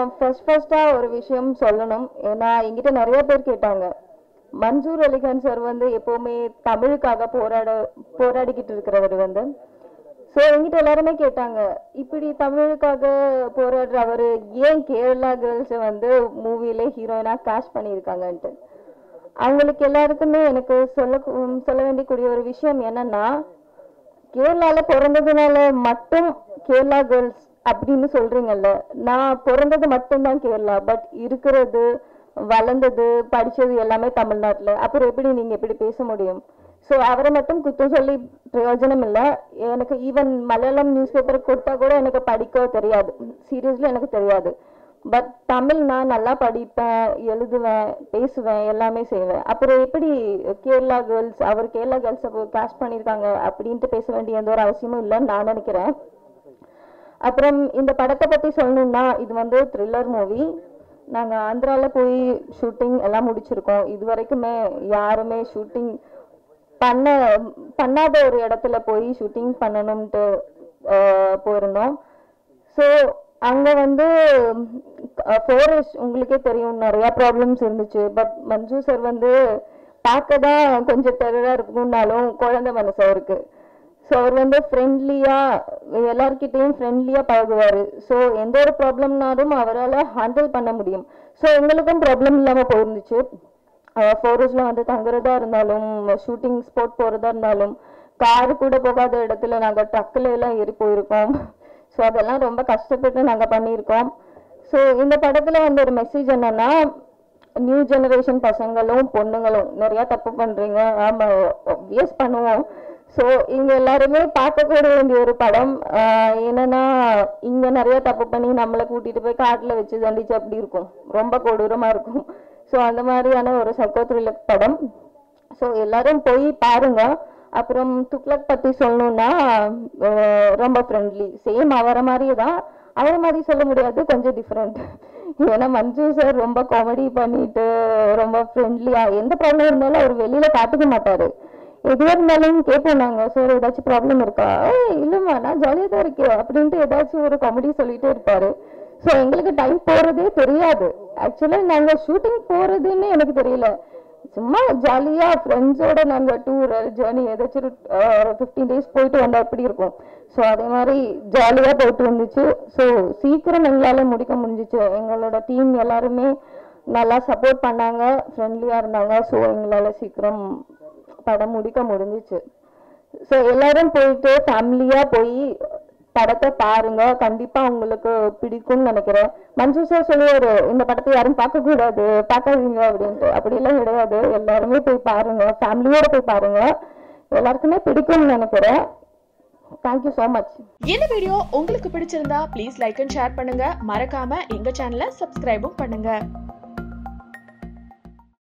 first ஃபர்ஸ்ட்டாக ஒரு விஷயம் சொல்லணும் ஏன்னா என்கிட்ட நிறைய பேர் கேட்டாங்க மன்சூர் அலிகான் சார் வந்து எப்போவுமே தமிழுக்காக போராட போராடிக்கிட்டு இருக்கிறவர் வந்து ஸோ என்கிட்ட எல்லாருமே கேட்டாங்க இப்படி தமிழுக்காக போராடுற அவர் ஏன் கேரளா கேர்ள்ஸை வந்து மூவிலே ஹீரோயினாக கேஷ் பண்ணியிருக்காங்கன்ட்டு அவங்களுக்கு எல்லாருக்குமே எனக்கு சொல்ல சொல்ல வேண்டியக்கூடிய ஒரு விஷயம் என்னன்னா கேரளால பிறந்ததுனால மட்டும் கேரளா கேர்ள்ஸ் அப்படின்னு சொல்றீங்கல்ல நான் பிறந்தது மட்டும்தான் கேரளா பட் இருக்கிறது வளர்ந்தது படிச்சது எல்லாமே தமிழ்நாட்டுல அப்புறம் எப்படி நீங்க எப்படி பேச முடியும் ஸோ அவரை மட்டும் குத்தம் சொல்லி பிரயோஜனம் இல்லை எனக்கு ஈவன் மலையாளம் நியூஸ் பேப்பர் கொடுத்தா கூட எனக்கு படிக்க தெரியாது சீரியஸ்லி எனக்கு தெரியாது பட் தமிழ் நான் நல்லா படிப்பேன் எழுதுவேன் பேசுவேன் எல்லாமே செய்வேன் அப்புறம் எப்படி கேரளா கேர்ள்ஸ் அவர் கேரளா கேர்ள்ஸை கேஷ் பண்ணியிருக்காங்க அப்படின்ட்டு பேச வேண்டிய எந்த ஒரு அவசியமும் இல்லைன்னு நான் நினைக்கிறேன் அப்புறம் இந்த படத்தை பற்றி சொல்லணும்னா இது வந்து த்ரில்லர் மூவி நாங்கள் ஆந்திராவில் போய் ஷூட்டிங் எல்லாம் முடிச்சிருக்கோம் இது வரைக்குமே யாருமே ஷூட்டிங் பண்ண பண்ணாத ஒரு இடத்துல போய் ஷூட்டிங் பண்ணணும்ட்டு ஆஹ், போயிருந்தோம் ஸோ அங்கே வந்து ஃபாரஸ்ட் உங்களுக்கே தெரியும் நிறையா ப்ராப்ளம்ஸ் இருந்துச்சு பட் மஞ்சு சார் வந்து பார்க்க தான் கொஞ்சம் டெரராக இருக்கும்னாலும் குழந்தை மனசு அவருக்கு ஸோ அவர் வந்து ஃப்ரெண்ட்லியாக எல்லார்கிட்டயும் ஃப்ரெண்ட்லியாக பழகுவார் ஸோ எந்த ஒரு ப்ராப்ளம்னாலும் அவரால் ஹேண்டில் பண்ண முடியும் ஸோ எங்களுக்கும் ப்ராப்ளம் இல்லாமல் போயிருந்துச்சு ஃபாரஸ்டில் வந்து தங்குறதா இருந்தாலும் ஷூட்டிங் ஸ்பாட் போகிறதா இருந்தாலும் கார் கூட போகாத இடத்துல நாங்கள் ட்ரக்கில் எல்லாம் ஏறி போயிருக்கோம் ஸோ அதெல்லாம் ரொம்ப கஷ்டப்பட்டு நாங்கள் பண்ணியிருக்கோம் ஸோ இந்த படத்தில் வந்து ஒரு மெசேஜ் என்னன்னா நியூ ஜெனரேஷன் பசங்களும் பொண்ணுங்களும் நிறைய தப்பு பண்றீங்க ஆமா obvious பண்ணுவோம் ஸோ இங்க எல்லாருமே பார்க்கக்கூடிய வேண்டிய ஒரு படம் ஆஹ் என்னன்னா இங்க நிறைய தப்பு பண்ணி நம்மளை கூட்டிட்டு போய் காட்டுல வச்சு தண்டிச்சு அப்படி இருக்கும் ரொம்ப கொடூரமா இருக்கும் ஸோ அந்த மாதிரியான ஒரு சைக்கோ த்ரில்லர் படம் ஸோ எல்லாரும் போய் பாருங்க அப்புறம் துக்ளக் பத்தி சொல்லணும்னா ஆஹ் ரொம்ப ஃப்ரெண்ட்லி சேம் அவரை மாதிரியே தான் அவரை மாதிரி சொல்ல முடியாது கொஞ்சம் டிஃப்ரெண்ட் ஏன்னா மஞ்சு சார் ரொம்ப காமெடி பண்ணிட்டு ரொம்ப ஃப்ரெண்ட்லியா எந்த ப்ராப்ளம் இருந்தாலும் அவர் வெளியில காட்டுக்க மாட்டாரு எதுவாக இருந்தாலும் கேட்போம் நாங்க சார் ஏதாச்சும் ப்ராப்ளம் இருக்கா ஏய் இல்லைம்மா நான் ஜாலியாக தான் இருக்கேன் அப்படின்ட்டு ஏதாச்சும் ஒரு காமெடி சொல்லிட்டே இருப்பாரு ஸோ எங்களுக்கு டைம் போறதே தெரியாது ஆக்சுவலாக நாங்க ஷூட்டிங் போறதுன்னு எனக்கு தெரியல சும்மா ஜாலியா ஃப்ரெண்ட்ஸோட நாங்க டூர் ஜேர்னி ஏதாச்சும் ஒரு ஃபிஃப்டீன் டேஸ் போயிட்டு வந்தா எப்படி இருக்கும் ஸோ அதே மாதிரி ஜாலியா போயிட்டு வந்துச்சு ஸோ சீக்கிரம் எங்களால முடிக்க முடிஞ்சிச்சு எங்களோட டீம் எல்லாருமே நல்லா சப்போர்ட் பண்ணாங்க ஃப்ரெண்ட்லியா இருந்தாங்க ஸோ எங்களால சீக்கிரம் படம் முடிக்க முடிஞ்சிச்சு ஸோ எல்லாரும் போயிட்டு ஃபேமிலியா போய் படத்தை பாருங்க கண்டிப்பா உங்களுக்கு பிடிக்கும்னு நினைக்கிறேன் மஞ்சு சார் சொல்லுவாரு இந்த படத்தை யாரும் பார்க்க கூடாது பார்க்காதீங்க அப்படின்ட்டு அப்படியெல்லாம் கிடையாது எல்லாருமே போய் பாருங்க ஃபேமிலியோட போய் பாருங்க எல்லாருக்குமே பிடிக்கும்னு நினைக்கிறேன் தேங்க்யூ ஸோ மச் இந்த வீடியோ உங்களுக்கு பிடிச்சிருந்தா ப்ளீஸ் லைக் அண்ட் ஷேர் பண்ணுங்க மறக்காம எங்க சேனலை சப்ஸ்கிரைபும் பண்ணுங்க